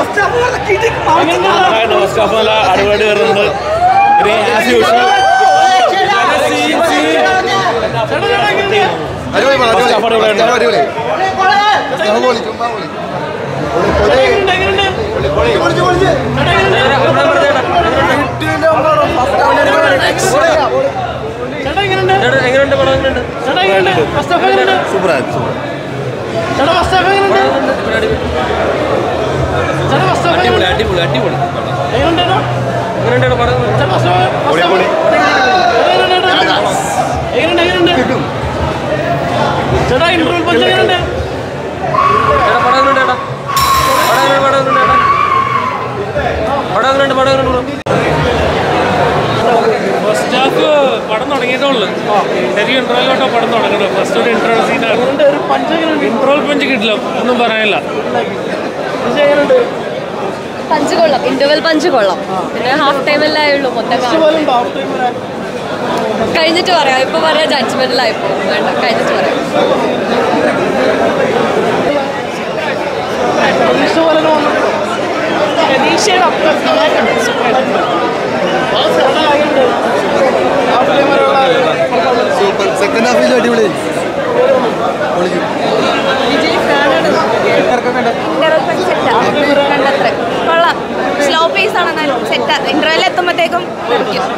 First half നല്ല അടിപൊളി വരുന്നുണ്ട് പിന്നെ ആസ് യൂഷ്വൽ അടിപൊളി പടം, First half അടിപൊളി. അടിപൊളിയാണ്. അടിപൊളി. First half പൊളി, ചുമ്മാ പൊളി. സൂപ്പറായിരുന്നു സൂപ്പർ അടിപൊളി അടിപൊളി അടിപൊളി പൊളി പൊളി ചേട്ടാ ഇന്റർവ്യൂ പഞ്ച് എങ്ങനെയുണ്ട് ഫസ്റ്റ് ഹാഫ് പടം തുടങ്ങിയതേ ഉള്ളു ശരി ഇന്റർവെല്ലോട്ടോ പടം തുടങ്ങുന്നത് ഫസ്റ്റ് ഒരു ഇന്റർവൽ സീനാണ് ഇന്റർവൽ പഞ്ച് കിട്ടില്ല ഒന്നും പറയാനില്ല പഞ്ച് കൊള്ളാം ഇന്റർവെൽ പഞ്ച് കൊള്ളാം പിന്നെ ഹാഫ് ടൈമല്ലേ ആയുള്ളൂ മൊത്തം കാണാൻ. കഴിഞ്ഞിട്ട് പറയാം ഇപ്പൊ പറയാം ജഡ്ജ്മെന്റിലായിപ്പോ വേണ്ട കഴിഞ്ഞിട്ട് പറയാം പ്രതീക്ഷയുടെ സൂപ്പർ സെക്കൻഡ് ഹാഫിൽ അടിപൊളി പൊളിക്കും കണ്ടത്ര കൊള്ളാം സ്ലോ പേസ് ആണ് എന്നാലും സെറ്റ് ഇന്റർവെൽ എത്തുമ്പോഴത്തേക്കും